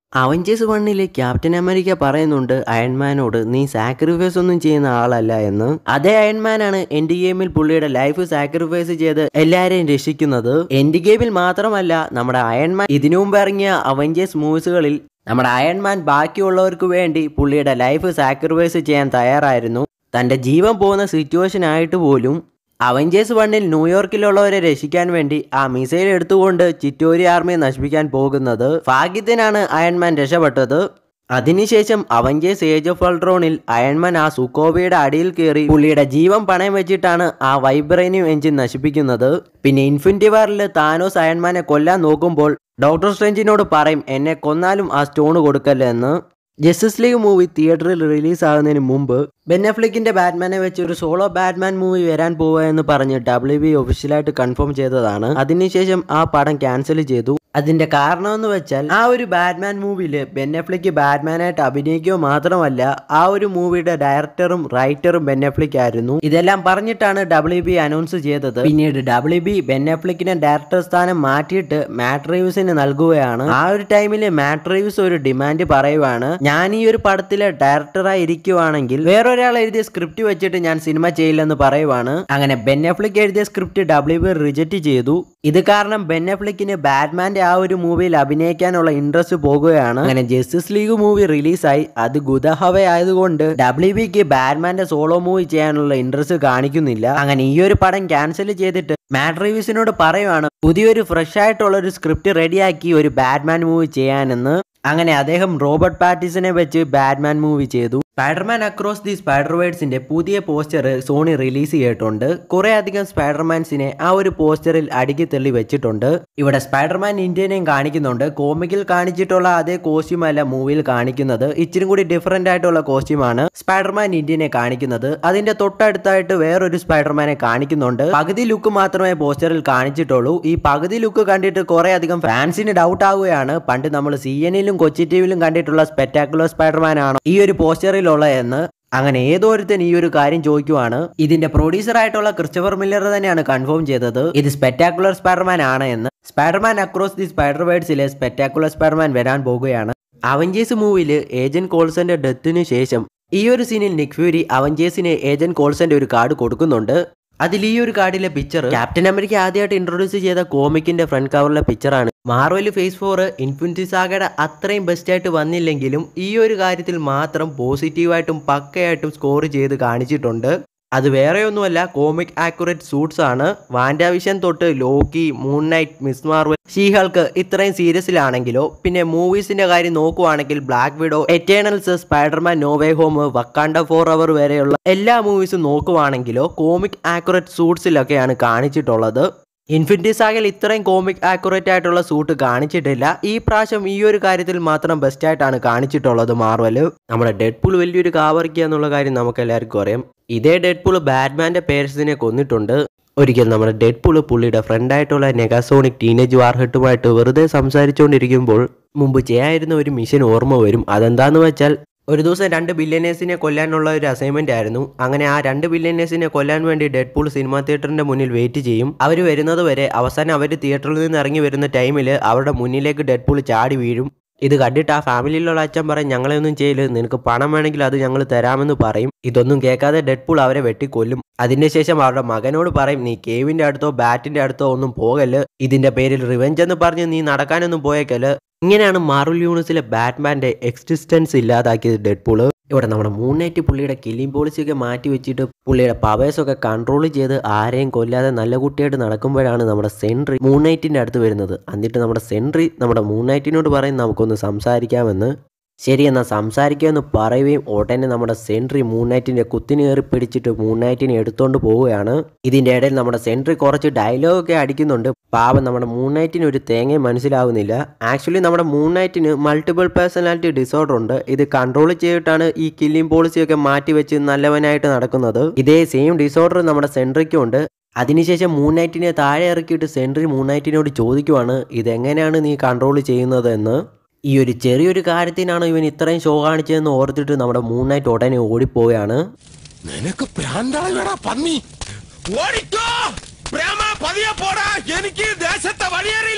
Avengers വണ്ണിലെ captain America പറയുന്നുണ്ട് അയൺമാനോട് നീ സാക്രിഫൈസ് ഒന്നും ചെയ്യുന്ന ആളല്ല എന്ന് അതേ അയൺമാനാണ് എൻഡ് ഗെയിമിൽ പുള്ളിയുടെ ലൈഫ് സാക്രിഫൈസ് ചെയ്ത് എല്ലാരെയും രക്ഷിക്കുന്നത് എൻഡ് ഗെയിമിൽ മാത്രമല്ല നമ്മുടെ അയൺമാൻ ഇതിനു മുമ്പ് ഇറങ്ങിയ അവഞ്ചേഴ്സ് മൂവീസുകളിൽ നമ്മുടെ അയൺമാൻ ബാക്കിയുള്ളവർക്ക് വേണ്ടി പുള്ളിയുടെ ലൈഫ് സാക്രിഫൈസ് ചെയ്യാൻ തയ്യാറായിരുന്നു തൻ്റെ ജീവൻ പോകുന്ന സിറ്റുവേഷൻ ആയിട്ട് പോലും അവഞ്ചേഴ്സ് വണ്ണിൽ ന്യൂയോർക്കിലുള്ളവരെ രക്ഷിക്കാൻ വേണ്ടി ആ മിസൈൽ എടുത്തുകൊണ്ട് ചിറ്റോരി ആർമിയെ നശിപ്പിക്കാൻ പോകുന്നത് ഭാഗ്യത്തിനാണ് അയൺമാൻ രക്ഷപ്പെട്ടത് അതിനുശേഷം അവഞ്ചേഴ്സ് ഏജ് ഓഫ് അൾട്രോണിൽ അയൺമാൻ ആ സുക്കോബയുടെ അടിയിൽ കയറി പുള്ളിയുടെ ജീവൻ പണയം വെച്ചിട്ടാണ് ആ വൈബ്രേനിയം എഞ്ചിൻ നശിപ്പിക്കുന്നത് പിന്നെ ഇൻഫിനിറ്റി വാറിൽ താനോസ് അയൺമാനെ കൊല്ലാൻ നോക്കുമ്പോൾ ഡോക്ടർ സ്ട്രേഞ്ചിനോട് പറയും എന്നെ കൊന്നാലും ആ സ്റ്റോൺ കൊടുക്കല്ലേ എന്ന് ജസ്റ്റിസ് ലീഗ് മൂവി തിയേറ്ററിൽ റിലീസ് ആകുന്നതിന് മുമ്പ് ബെന്നഫ്ലിക്കിന്റെ ബാറ്റ്മാനെ വെച്ച് ഒരു സോളോ ബാറ്റ്മാൻ മൂവി വരാൻ പോവുക എന്ന് പറഞ്ഞ് ഡബ്ല്യു ബി ഒഫീഷ്യലായിട്ട് കൺഫേം ചെയ്തതാണ് അതിനുശേഷം ആ പടം ക്യാൻസൽ ചെയ്തു അതിന്റെ കാരണം എന്ന് വെച്ചാൽ ആ ഒരു ബാറ്റ്മാൻ മൂവിയിൽ ബെന്നഫ്ലിക്ക് ബാറ്റ്മാനായിട്ട് അഭിനയിക്കുക മാത്രമല്ല ആ ഒരു മൂവിയുടെ ഡയറക്ടറും റൈറ്ററും ബെന്നഫ്ലിക് ആയിരുന്നു ഇതെല്ലാം പറഞ്ഞിട്ടാണ് ഡബ്ല്യു ബി അനൗൺസ് ചെയ്തത് പിന്നീട് ഡബ്ല്യു ബി ബെന്നഫ്ലിക്കിന്റെ ഡയറക്ടർ സ്ഥാനം മാറ്റിയിട്ട് മാറ്റ് റിവ്യൂസിന് നൽകുകയാണ് ആ ഒരു ടൈമിൽ മാറ്റ് റിവ്യൂസ് ഒരു ഡിമാൻഡ് പറയുവാണ് ഞാൻ ഈ ഒരു പടത്തിലെ ഡയറക്ടറായി ഇരിക്കുവാണെങ്കിൽ വേറൊരാൾ എഴുതിയ സ്ക്രിപ്റ്റ് വെച്ചിട്ട് ഞാൻ സിനിമ ചെയ്യില്ലെന്ന് പറയുവാണ് അങ്ങനെ ബെന്നഫ്ലിക് എഴുതിയ സ്ക്രിപ്റ്റ് ഡബ്ല്യു ബി റിജക്റ്റ് ചെയ്തു ഇത് കാരണം ബെന്നഫ്ലിക്കിന് ബാറ്റ്മാന്റെ ആ ഒരു മൂവിയിൽ അഭിനയിക്കാനുള്ള ഇൻട്രസ്റ്റ് പോകുകയാണ് അങ്ങനെ ജസ്റ്റിസ് ലീഗ് മൂവി റിലീസായി അത് ഗുദഹവ ആയതുകൊണ്ട് ഡബ്ല്യു ബിക്ക് ബാറ്റ്മാന്റെ സോളോ മൂവി ചെയ്യാനുള്ള ഇൻട്രസ്റ്റ് കാണിക്കുന്നില്ല അങ്ങനെ ഈ ഒരു പടം ക്യാൻസൽ ചെയ്തിട്ട് മാറ്റ് റിവ്യൂസിനോട് പറയുവാണ് പുതിയൊരു ഫ്രഷ് ആയിട്ടുള്ള ഒരു സ്ക്രിപ്റ്റ് റെഡിയാക്കി ഒരു ബാറ്റ്മാൻ മൂവി ചെയ്യാനെന്ന് അങ്ങനെ അദ്ദേഹം റോബർട്ട് പാറ്റിസിനെ വെച്ച് ബാറ്റ്മാൻ മൂവി ചെയ്തു സ്പൈഡർമാൻ അക്രോസ് ദി സ്പൈഡർ വേർഡ്സിന്റെ പുതിയ പോസ്റ്റർ സോണി റിലീസ് ചെയ്തിട്ടുണ്ട് കുറെ അധികം സ്പൈഡർമാൻസിനെ ആ ഒരു പോസ്റ്ററിൽ അടുക്കി തള്ളി വെച്ചിട്ടുണ്ട് ഇവിടെ സ്പൈഡർമാൻ ഇന്ത്യനെയും കാണിക്കുന്നുണ്ട് കോമിക്കിൽ കാണിച്ചിട്ടുള്ള അതേ കോസ്റ്റ്യൂം അല്ല മൂവിയിൽ കാണിക്കുന്നത് ഇച്ചിരി കൂടി ഡിഫറെന്റ് ആയിട്ടുള്ള കോസ്റ്റ്യൂമാണ് സ്പൈഡർമാൻ ഇന്ത്യനെ കാണിക്കുന്നത് അതിന്റെ തൊട്ടടുത്തായിട്ട് വേറൊരു സ്പൈഡർമാനെ കാണിക്കുന്നുണ്ട് പകുതി ലുക്ക് മാത്രമേ പോസ്റ്ററിൽ കാണിച്ചിട്ടുള്ളൂ ഈ പകുതി ലുക്ക് കണ്ടിട്ട് കുറെ അധികം ഫാൻസിന് ഡൗട്ട് ആവുകയാണ് പണ്ട് നമ്മൾ സി എനിലും കൊച്ചി ടിവിയിലും കണ്ടിട്ടുള്ള സ്പെറ്റാക്കുലർ സ്പൈഡർമാൻ ആണോ ഈ ഒരു പോസ്റ്ററിലുള്ള എന്ന് അങ്ങനെ ഏതോരുത്തൻ ഈ ഒരു കാര്യം ചോദിക്കുവാണ് ഇതിന്റെ പ്രൊഡ്യൂസർ ആയിട്ടുള്ള ക്രിസ്റ്റഫർ മില്ലർ തന്നെയാണ് കൺഫേം ചെയ്തത് ഇത് സ്പെറ്റാക്കുലർ സ്പൈഡർമാൻ ആണ് എന്ന് സ്പൈഡർമാൻ അക്രോസ് ദി സ്പൈഡർ വേർഡ്സിലെ സ്പെറ്റാക്കുലർ സ്പൈഡർമാൻ വരാൻ പോകുകയാണ് അവഞ്ചേഴ്സ് മൂവിയിൽ ഏജന്റ് കോൾസന്റെ ഡെത്തിന് ശേഷം ഈ ഒരു സീനിൽ നിക് ഫ്യൂരി അവഞ്ചേഴ്സിന് ഏജന്റ് കോൾസന്റെ ഒരു കാർഡ് കൊടുക്കുന്നുണ്ട് അതിൽ ഈ ഒരു കാർഡിലെ പിക്ചർ ക്യാപ്റ്റൻ അമേരിക്ക ആദ്യമായിട്ട് ഇൻട്രൊഡ്യൂസ് ചെയ്ത കോമിക്കിന്റെ ഫ്രണ്ട് കവറിലെ പിക്ചറാണ് മാർവൽ ഫേസ് ഫോർ ഇൻഫിനിറ്റി സാഗയുടെ അത്രയും ബെസ്റ്റ് ആയിട്ട് വന്നില്ലെങ്കിലും ഈ ഒരു കാര്യത്തിൽ മാത്രം പോസിറ്റീവായിട്ടും പക്കയായിട്ടും സ്കോർ ചെയ്ത് കാണിച്ചിട്ടുണ്ട് അത് വേറെയൊന്നുമല്ല കോമിക് ആക്യുറേറ്റ് സൂട്ട്സ് ആണ് വാൻഡാവിഷൻ തൊട്ട് Loki Moon Knight Ms Marvel She Hulk ഇത്രയും സീരിയസിലാണെങ്കിലോ പിന്നെ മൂവീസിന്റെ കാര്യം നോക്കുവാണെങ്കിൽ Black Widow Eternals Spider Man No Way Home Wakanda Forever വരെയുള്ള എല്ലാ മൂവീസും നോക്കുവാണെങ്കിലോ കോമിക് ആക്യുറേറ്റ് സൂട്ട്സിലൊക്കെയാണ് കാണിച്ചിട്ടുള്ളത് ഇൻഫിനിറ്റി സാഗയിൽ ഇത്രയും കോമിക് ആക്യുറേറ്റ് ആയിട്ടുള്ള സൂട്ട് കാണിച്ചിട്ടില്ല ഈ പ്രാവശ്യം ഈ ഒരു കാര്യത്തിൽ മാത്രം ബെസ്റ്റ് ആയിട്ടാണ് കാണിച്ചിട്ടുള്ളത് മാർവല് നമ്മുടെ ഡെഡ്പൂൾ വലിയൊരു കാവറിക്കുക എന്നുള്ള കാര്യം നമുക്ക് എല്ലാവർക്കും അറിയാം ഇതേ ഡെഡ്പൂൾ ബാറ്റ്മാന്റെ പേരൻസിനെ കൊന്നിട്ടുണ്ട് ഒരിക്കൽ നമ്മുടെ ഡെഡ്പൂൾ പുള്ളിയുടെ ഫ്രണ്ടായിട്ടുള്ള നെഗാസോണിക് ടീനേജ് വാർഹെട്ടുമായിട്ട് വെറുതെ സംസാരിച്ചുകൊണ്ടിരിക്കുമ്പോൾ മുമ്പ് ചെയ്യായിരുന്ന ഒരു മിഷൻ ഓർമ്മ വരും അതെന്താന്ന് വെച്ചാൽ ഒരു ദിവസം രണ്ട് ബില്യനേഴ്സിനെ കൊല്ലാനുള്ള ഒരു അസൈൻമെന്റ് ആയിരുന്നു അങ്ങനെ ആ രണ്ട് ബില്യനേഴ്സിനെ കൊല്ലാൻ വേണ്ടി ഡെഡ്പൂൾ സിനിമാ തിയേറ്ററിന്റെ മുന്നിൽ വെയിറ്റ് ചെയ്യും അവർ വരുന്നത് വരെ അവസാനം അവർ തിയേറ്ററിൽ നിന്ന് ഇറങ്ങി വരുന്ന ടൈമിൽ അവരുടെ മുന്നിലേക്ക് ഡെഡ്പൂൾ ചാടി വീഴും ഇത് കണ്ടിട്ട് ആ ഫാമിലിയിലുള്ള അച്ഛൻ പറയും ഞങ്ങളെയൊന്നും ചെയ്യില്ല നിനക്ക് പണം വേണമെങ്കിൽ അത് ഞങ്ങൾ തരാമെന്ന് പറയും ഇതൊന്നും കേൾക്കാതെ ഡെഡ്പൂൾ അവരെ വെട്ടിക്കൊല്ലും അതിന്റെ ശേഷം അവരുടെ മകനോട് പറയും നീ കേവിന്റെ അടുത്തോ ബാറ്റിന്റെ അടുത്തോ ഒന്നും പോകല് ഇതിന്റെ പേരിൽ റിവെഞ്ച് എന്ന് പറഞ്ഞ് നീ നടക്കാനൊന്നും പോയേക്കല് ഇങ്ങനെയാണ് മാർവൽ യൂണിവേഴ്സിലെ ബാറ്റ്മാന്റെ എക്സിസ്റ്റൻസ് ഇല്ലാതാക്കിയത് ഡെഡ്പൂള് ഇവിടെ നമ്മുടെ മൂൺ നൈറ്റ് പുള്ളിയുടെ കില്ലിംഗ് പോളിസിയൊക്കെ മാറ്റി വെച്ചിട്ട് പുള്ളിയുടെ പവേഴ്സൊക്കെ കൺട്രോൾ ചെയ്ത് ആരെയും കൊല്ലാതെ നല്ല കുട്ടിയായിട്ട് നടക്കുമ്പോഴാണ് നമ്മുടെ സെൻട്രി മൂൺ നൈറ്റിൻ്റെ അടുത്ത് വരുന്നത് എന്നിട്ട് നമ്മുടെ സെൻട്രി നമ്മുടെ മൂൺ നൈറ്റിനോട് പറയും നമുക്കൊന്ന് സംസാരിക്കാമെന്ന് ശരി എന്നാൽ സംസാരിക്കുമെന്ന് പറയുകയും ഉടനെ നമ്മുടെ സെൻട്രി മൂൺ നൈറ്റിൻ്റെ കുത്തിന് കയറി പിടിച്ചിട്ട് മൂൺ നൈറ്റിനെ എടുത്തുകൊണ്ട് പോവുകയാണ് ഇതിൻ്റെ ഇടയിൽ നമ്മുടെ സെൻട്രി കുറച്ച് ഡയലോഗൊക്കെ അടിക്കുന്നുണ്ട് പാവം നമ്മുടെ മൂൺ നൈറ്റിന് ഒരു തേങ്ങയും മനസ്സിലാവുന്നില്ല ആക്ച്വലി നമ്മുടെ മൂൺ നൈറ്റിന് മൾട്ടിപ്പിൾ പേഴ്സണാലിറ്റി ഡിസോർഡർ ഉണ്ട് ഇത് കൺട്രോൾ ചെയ്തിട്ടാണ് ഈ കില്ലിംഗ് പോളിസിയൊക്കെ മാറ്റി വെച്ച് നല്ലവനായിട്ട് നടക്കുന്നത് ഇതേ സെയിം ഡിസോർഡർ നമ്മുടെ സെൻട്രിക്കും ഉണ്ട് അതിനുശേഷം മൂൺ നൈറ്റിനെ താഴെ ഇറക്കിയിട്ട് സെൻട്രി മൂൺ നൈറ്റിനോട് ചോദിക്കുവാണ് ഇതെങ്ങനെയാണ് നീ കൺട്രോൾ ചെയ്യുന്നത് എന്ന് ഈ ഒരു ചെറിയൊരു കാര്യത്തിനാണ് ഇവൻ ഇത്രയും ഷോ കാണിച്ചതെന്ന് ഓർത്തിട്ട് നമ്മുടെ മൂൺ നൈറ്റ് ഉടനെ ഓടിപ്പോവുകയാണ് നിനക്ക് പ്രാന്തായടാ പന്നി ഓടിക്കോ പ്രേമ പതിയെ പോടാ എനിക്ക് ദേശത്തെ വഴിയേറിയില്ല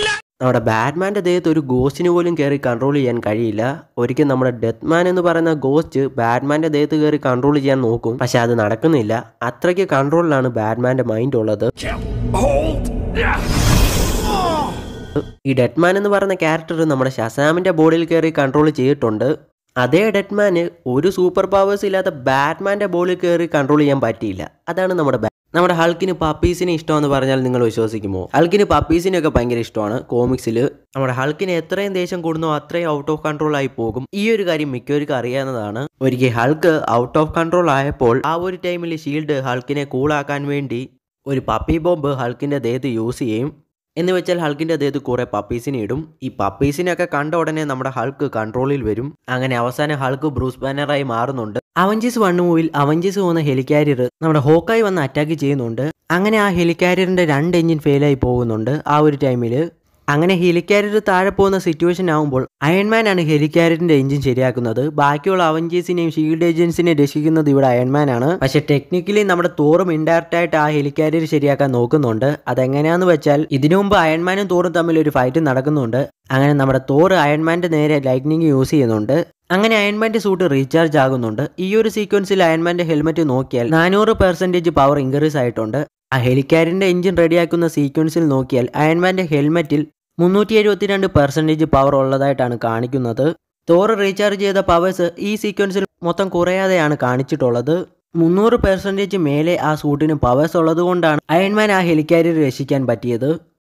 നമ്മുടെ ബാറ്റ്മാൻ്റെ ദേഹത്ത് ഒരു ഗോസ്റ്റിന് പോലും കയറി കൺട്രോൾ ചെയ്യാൻ കഴിയില്ല ഒരിക്കൽ നമ്മുടെ ഡെത്ത് മാൻ എന്ന് പറയുന്ന ഗോസ്റ്റ് ബാറ്റ്മാൻ്റെ ദേഹത്ത് കയറി കൺട്രോൾ ചെയ്യാൻ നോക്കും പക്ഷെ അത് നടക്കുന്നില്ല അത്രയ്ക്ക് കൺട്രോളിലാണ് ബാറ്റ്മാൻ്റെ മൈൻഡ് ഉള്ളത് ഈ ഡെഡ്മാൻ എന്ന് പറയുന്ന ക്യാരക്ടർ നമ്മുടെ ഷസാമിന്റെ ബോഡിയിൽ കയറി കൺട്രോൾ ചെയ്തിട്ടുണ്ട് അതേ ഡെഡ്മാന് ഒരു സൂപ്പർ പവേഴ്സ് ഇല്ലാത്ത ബാറ്റ്മാന്റെ ബോഡിയിൽ കയറി കൺട്രോൾ ചെയ്യാൻ പറ്റിയില്ല അതാണ് നമ്മുടെ ബാ- നമ്മുടെ ഹൾക്കിന് പപ്പീസിനെ ഇഷ്ടമെന്ന് പറഞ്ഞാൽ നിങ്ങൾ വിശ്വസിക്കുമോ ഹൾക്കിന് പപ്പീസിനെയൊക്കെ ഭയങ്കര ഇഷ്ടമാണ് കോമിക്സിൽ നമ്മുടെ ഹൾക്കിന് എത്രയും ദേഷ്യം കൂടുന്നോ അത്രയും ഔട്ട് ഓഫ് കൺട്രോൾ ആയി പോകും ഈ ഒരു കാര്യം മിക്കവർക്കും അറിയാവുന്നതാണ് ഒരിക്കൽ ഹൾക്ക് ഔട്ട് ഓഫ് കൺട്രോൾ ആയപ്പോൾ ആ ഒരു ടൈമിൽ ഷീൽഡ് ഹൾക്കിനെ കൂളാക്കാൻ വേണ്ടി ഒരു പപ്പി ബോംബ് ഹൾക്കിന്റെ ദേഹത്ത് യൂസ് ചെയ്യും എന്ന് വെച്ചാൽ ഹൾക്കിന്റെ ദേഹത്ത് കുറെ പപ്പീസിനെ ഇടും ഈ പപ്പീസിനൊക്കെ കണ്ട ഉടനെ നമ്മുടെ ഹൾക്ക് കൺട്രോളിൽ വരും അങ്ങനെ അവസാനം ഹൾക്ക് ബ്രൂസ് ബാനറായി മാറുന്നുണ്ട് അവഞ്ചീസ് വൺ മൂവിൽ അവഞ്ചീസ് പോകുന്ന ഹെലികാരിയർ നമ്മുടെ ഹോക്കായി വന്ന് അറ്റാക്ക് ചെയ്യുന്നുണ്ട് അങ്ങനെ ആ ഹെലികാരിയറിന്റെ രണ്ട് എഞ്ചിൻ ഫെയിലായി പോകുന്നുണ്ട് ആ ഒരു ടൈമിൽ അങ്ങനെ ഹെലികാരിയർ താഴെ പോകുന്ന സിറ്റുവേഷൻ ആകുമ്പോൾ അയൺമാൻ ആണ് ഹെലികാരിയറിന്റെ എഞ്ചിൻ ശരിയാക്കുന്നത് ബാക്കിയുള്ള അവഞ്ചേഴ്സിനെയും ഷീൽഡ് ഏജൻസിനെയും രക്ഷിക്കുന്നത് ഇവിടെ അയൺമാൻ ആണ് പക്ഷെ ടെക്നിക്കലി നമ്മുടെ തോറും ഇൻഡയറക്റ്റ് ആയിട്ട് ആ ഹെലികാരിയർ ശരിയാക്കാൻ നോക്കുന്നുണ്ട് അതെങ്ങനെയാന്ന് വെച്ചാൽ ഇതിനു മുമ്പ് അയൺമാനും തോറും തമ്മിൽ ഒരു ഫൈറ്റ് നടക്കുന്നുണ്ട് അങ്ങനെ നമ്മുടെ തോറ് അയൺമാന്റെ നേരെ ലൈറ്റ്നിങ് യൂസ് ചെയ്യുന്നുണ്ട് അങ്ങനെ അയൺമാന്റെ സൂട്ട് റീചാർജ് ആകുന്നുണ്ട് ഈ ഒരു സീക്വൻസിൽ അയൺമാന്റെ ഹെൽമെറ്റ് നോക്കിയാൽ നാനൂറ് പെർസെന്റേജ് പവർ ഇൻക്രീസ് ആയിട്ടുണ്ട് ആ ഹെലിക്കാരിന്റെ എഞ്ചിൻ റെഡിയാക്കുന്ന സീക്വൻസിൽ നോക്കിയാൽ അയൺമാന്റെ ഹെൽമെറ്റിൽ മുന്നൂറ്റി എഴുപത്തിരണ്ട് പെർസെൻറ്റേജ് പവർ ഉള്ളതായിട്ടാണ് കാണിക്കുന്നത് തോറ് റീചാർജ് ചെയ്ത പവേഴ്സ് ഈ സീക്വൻസിൽ മൊത്തം കുറയാതെയാണ് കാണിച്ചിട്ടുള്ളത് മുന്നൂറ് പെർസെൻറ്റേജ് മേലെ ആ സൂട്ടിന് പവേഴ്സ് ഉള്ളത് കൊണ്ടാണ് അയൺമാൻ ആ ഹെലിക്കാരിയർ രക്ഷിക്കാൻ പറ്റിയത്